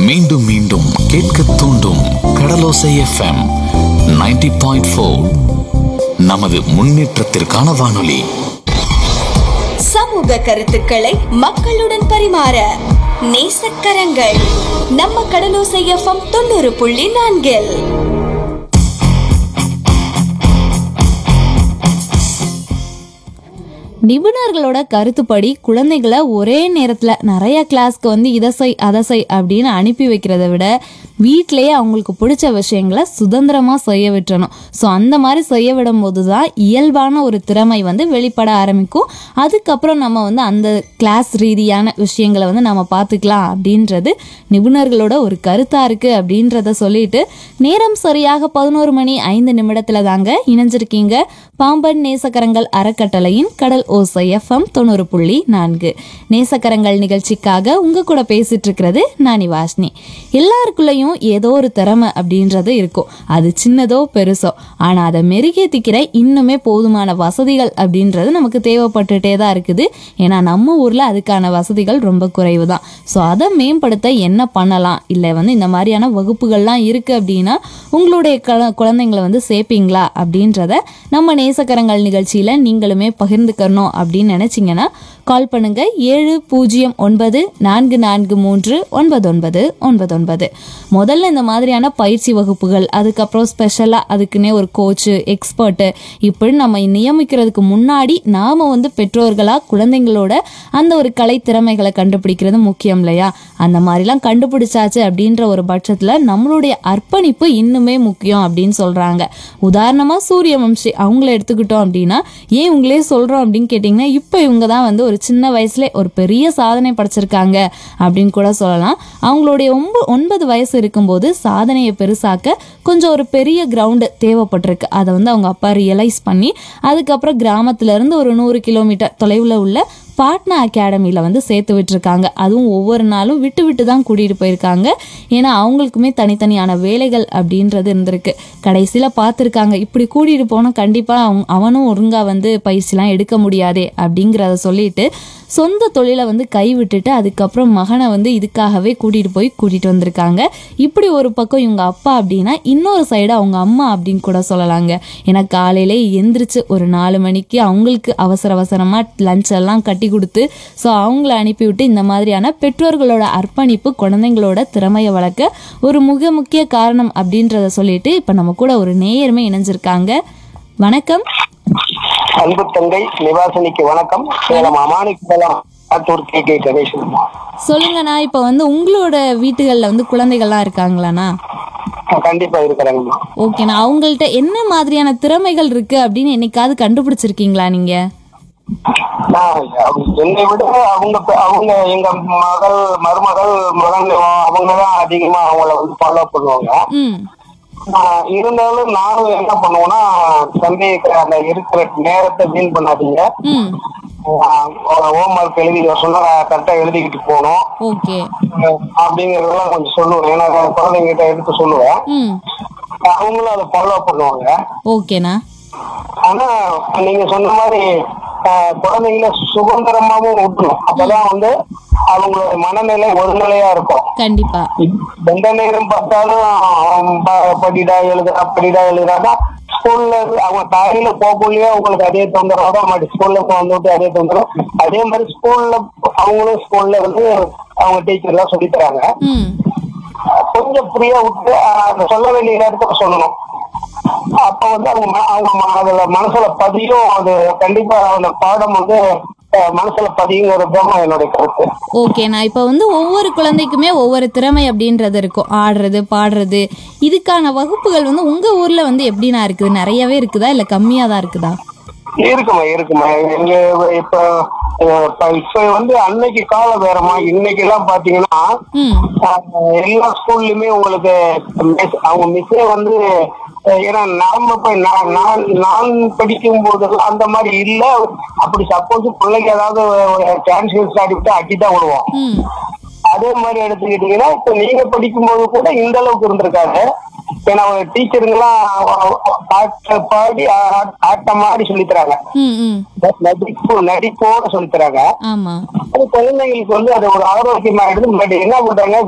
மீண்டும் மீண்டும் கேட்க தூண்டும் கடலோசை எஃப்எம் 90.4 பாயிண்ட் நமது முன்னேற்றத்திற்கான வானொலி சமூக கருத்துக்களை மக்களுடன் பரிமாற நேசக்கரங்கள் நம்ம கடலோசை எஃப்எம் தொண்ணூறு புள்ளி நான்கில் நிபுணர்களோட கருத்துப்படி குழந்தைகளை ஒரே நேரத்துல நிறைய கிளாஸ்க்கு வந்து இதை செய் அதை செய் அப்படின்னு அனுப்பி வைக்கிறத விட வீட்டிலேயே அவங்களுக்கு பிடிச்ச விஷயங்களை சுதந்திரமா செய்ய விட்டுறணும் ஸோ அந்த மாதிரி செய்ய விடும் போது தான் இயல்பான ஒரு திறமை வந்து வெளிப்பட ஆரம்பிக்கும் அதுக்கப்புறம் நம்ம வந்து அந்த கிளாஸ் ரீதியான விஷயங்களை வந்து நம்ம பார்த்துக்கலாம் அப்படின்றது நிபுணர்களோட ஒரு கருத்தா இருக்கு அப்படின்றத சொல்லிட்டு நேரம் சரியாக பதினோரு மணி ஐந்து நிமிடத்துல தாங்க இணைஞ்சிருக்கீங்க பாம்பன் நேசக்கரங்கள் அறக்கட்டளையின் கடல் ஓசை எஃப்எம் தொண்ணூறு புள்ளி நான்கு நேசக்கரங்கள் நிகழ்ச்சிக்காக உங்க கூட பேசிட்டு இருக்கிறது நானி வாஷ்னி எல்லாருக்குள்ளேயும் ஏதோ ஒரு திறமை அப்படின்றது இருக்கும் அது சின்னதோ பெருசோ ஆனா அதை மெருகேத்திக்கிற இன்னுமே போதுமான வசதிகள் அப்படின்றது நமக்கு தேவைப்பட்டுட்டே தான் இருக்குது ஏன்னா நம்ம ஊர்ல அதுக்கான வசதிகள் ரொம்ப குறைவு தான் ஸோ அதை மேம்படுத்த என்ன பண்ணலாம் இல்லை வந்து இந்த மாதிரியான வகுப்புகள்லாம் இருக்கு அப்படின்னா உங்களுடைய க- குழந்தைங்களை வந்து சேர்ப்பீங்களா அப்படின்றத நம்ம நேசக்கரங்கள் நிகழ்ச்சியில நீங்களுமே பகிர்ந்துக்கணும் அப்படின்னு நினைச்சீங்கன்னா கால் பண்ணுங்க ஏழு பூஜ்ஜியம் ஒன்பது நான்கு நான்கு மூன்று ஒன்பது ஒன்பது ஒன்பது ஒன்பது முதல்ல இந்த மாதிரியான பயிற்சி வகுப்புகள் அதுக்கப்புறம் ஸ்பெஷலாக அதுக்குன்னே ஒரு கோச்சு எக்ஸ்பர்ட்டு இப்படி நம்ம நியமிக்கிறதுக்கு முன்னாடி நாம வந்து பெற்றோர்களாக குழந்தைங்களோட அந்த ஒரு கலை திறமைகளை கண்டுபிடிக்கிறது முக்கியம் இல்லையா அந்த மாதிரிலாம் கண்டுபிடிச்சாச்சு அப்படின்ற ஒரு பட்சத்தில் நம்மளுடைய அர்ப்பணிப்பு இன்னுமே முக்கியம் அப்படின்னு சொல்கிறாங்க உதாரணமாக சூரிய வம்சி அவங்கள எடுத்துக்கிட்டோம் அப்படின்னா ஏன் உங்களே சொல்கிறோம் அப்படின்னு கேட்டிங்கன்னா இப்போ இவங்க தான் வந்து ஒரு சின்ன வயசுல ஒரு பெரிய சாதனை படைச்சிருக்காங்க அப்படின்னு கூட சொல்லலாம் அவங்களுடைய ஒன்பது ஒன்பது வயசு இருக்கும்போது சாதனையை பெருசாக்க கொஞ்சம் ஒரு பெரிய கிரவுண்டு தேவைப்பட்டிருக்கு அதை வந்து அவங்க அப்பா ரியலைஸ் பண்ணி அதுக்கப்புறம் கிராமத்துல இருந்து ஒரு நூறு கிலோமீட்டர் தொலைவில் உள்ள பாட்னா அகாடமியில் வந்து சேர்த்து விட்டுருக்காங்க அதுவும் ஒவ்வொரு நாளும் விட்டு விட்டு தான் கூட்டிகிட்டு போயிருக்காங்க ஏன்னா அவங்களுக்குமே தனித்தனியான வேலைகள் அப்படின்றது இருந்திருக்கு கடைசியில் பார்த்துருக்காங்க இப்படி கூட்டிகிட்டு போனால் கண்டிப்பாக அவங்க அவனும் ஒழுங்காக வந்து பயிற்சிலாம் எடுக்க முடியாதே அப்படிங்கிறத சொல்லிட்டு சொந்த தொழிலை வந்து கைவிட்டுட்டு அதுக்கப்புறம் மகனை வந்து இதுக்காகவே கூட்டிகிட்டு போய் கூட்டிகிட்டு வந்திருக்காங்க இப்படி ஒரு பக்கம் இவங்க அப்பா அப்படின்னா இன்னொரு சைடு அவங்க அம்மா அப்படின்னு கூட சொல்லலாங்க ஏன்னா காலையிலே எந்திரிச்சு ஒரு நாலு மணிக்கு அவங்களுக்கு அவசர அவசரமாக லஞ்ச் எல்லாம் கட்டி கொடுத்து ஸோ அவங்கள அனுப்பிவிட்டு இந்த மாதிரியான பெற்றோர்களோட அர்ப்பணிப்பு குழந்தைங்களோட திறமையை வளர்க்க ஒரு மிக முக்கிய காரணம் அப்படின்றத சொல்லிட்டு இப்போ நம்ம கூட ஒரு நேயருமே இணைஞ்சிருக்காங்க வணக்கம் அன்பு தங்கை நிவாசினிக்கு வணக்கம் சேலம் அமானிக்கு சேலம் ஆத்தூர் கே கே கணேசன் சொல்லுங்கண்ணா இப்போ வந்து உங்களோட வீட்டுகளில் வந்து குழந்தைகள்லாம் இருக்காங்களாண்ணா கண்டிப்பா இருக்கிறாங்கம்மா ஓகேண்ணா அவங்கள்ட்ட என்ன மாதிரியான திறமைகள் இருக்கு அப்படின்னு என்னைக்காவது கண்டுபிடிச்சிருக்கீங்களா நீங்க நான் என்னை விட அவங்க ப- அவங்க எங்க மகள் மருமகள் மகன் அவங்க தான் அதிகமா அவங்கள வந்து ஃபாலோ பண்ணுவாங்க ம் ஆஹ் இருந்தாலும் நானும் என்ன பண்ணுவேன்னா தம்பி அந்த இருக்கிற நேரத்தை வீண் பண்ணாதீங்க ம் ஹோம் ஒர்க் எழுதி சொன்னா கரெக்டா எழுதிக்கிட்டு போகணும் ஓகே அஹ் அப்படிங்கறதெல்லாம் கொஞ்சம் சொல்லுவேன் ஏன்னா குழந்தைங்கிட்ட எடுத்து சொல்லுவேன் ம் அவங்களும் அதை ஃபாலோ பண்ணுவாங்க ஓகேண்ணா ஆனா நீங்க சொன்ன மாதிரி ஆஹ், குழந்தைங்கள சுதந்திரமாவும் விட்டுணும் அப்பதான் வந்து அவங்களோட மனநிலை ஒருநிலையா இருக்கும் கண்டிப்பா எந்த நேரம் பார்த்தாலும் அவன் ப- படிடா எழுதுறா படிடா எழுதுறானா ஸ்கூல்ல அவங்க காலையில போகக்குள்ளேயே அவங்களுக்கு அதே தொந்தரவு தான் மறுபடியும் ஸ்கூல்ல வந்துட்டு அதே தொந்தரவு அதே மாதிரி ஸ்கூல்ல அவங்களும் ஸ்கூல்ல வந்து அவங்க டீச்சர் எல்லாம் சொல்லித் தராங்க ம் கொஞ்சம் ஃப்ரீயா விட்டு ஆஹ், அந்த சொல்ல வேண்டிய நேரத்துல சொல்லணும் அப்ப வந்து அவங்க ம- அவங்க ம- அதுல மனசுல பதியும் அது கண்டிப்பா அந்த பாடம் வந்து அஹ், மனசுல பதியுங்கிறது தான் என்னுடைய கருத்து ஓகேண்ணா இப்போ வந்து ஒவ்வொரு குழந்தைக்குமே ஒவ்வொரு திறமை அப்படின்றது இருக்கும் ஆடுறது பாடுறது இதுக்கான வகுப்புகள் வந்து உங்க ஊர்ல வந்து எப்படிண்ணா இருக்குது நிறையவே இருக்குதா இல்ல கம்மியா தான் இருக்குதா இருக்குமா இருக்குமா எங்க இப்ப அஹ், இப்ப இப்ப வந்து அன்னைக்கு காலம் வேறமா இன்னைக்கு எல்லாம் பாத்தீங்கன்னா ம் அஹ், எல்லா ஸ்கூல்லயுமே உங்களுக்கு miss- அவங்க மிஸ்ஸே வந்து அஹ், ஏன்னா நாம இப்ப நான் நான் நான் படிக்கும் போதெல்லாம் அந்த மாதிரி இல்ல அப்படி சப்போஸ் பிள்ளைக்கு ஏதாவது சான்ஸ் ஆடி விட்டு அடிதான் விடுவோம் ம் அதே மாதிரி எடுத்துக்கிட்டீங்கன்னா இப்ப நீங்க படிக்கும்போது கூட இந்த அளவுக்கு இருந்திருக்காங்க ஏன்னா டீச்சருங்கெல்லாம் பாட்டு பாடி ஆ- ஆட்டம் ஆடி சொல்லித் தராங்க ம் ம் நடிப்பு நடிப்போட சொல்லித் தராங்க ஆமா அது குழந்தைங்களுக்கு வந்து அது ஒரு ஆரோக்கியமாயிடுது பட் என்ன பண்றாங்க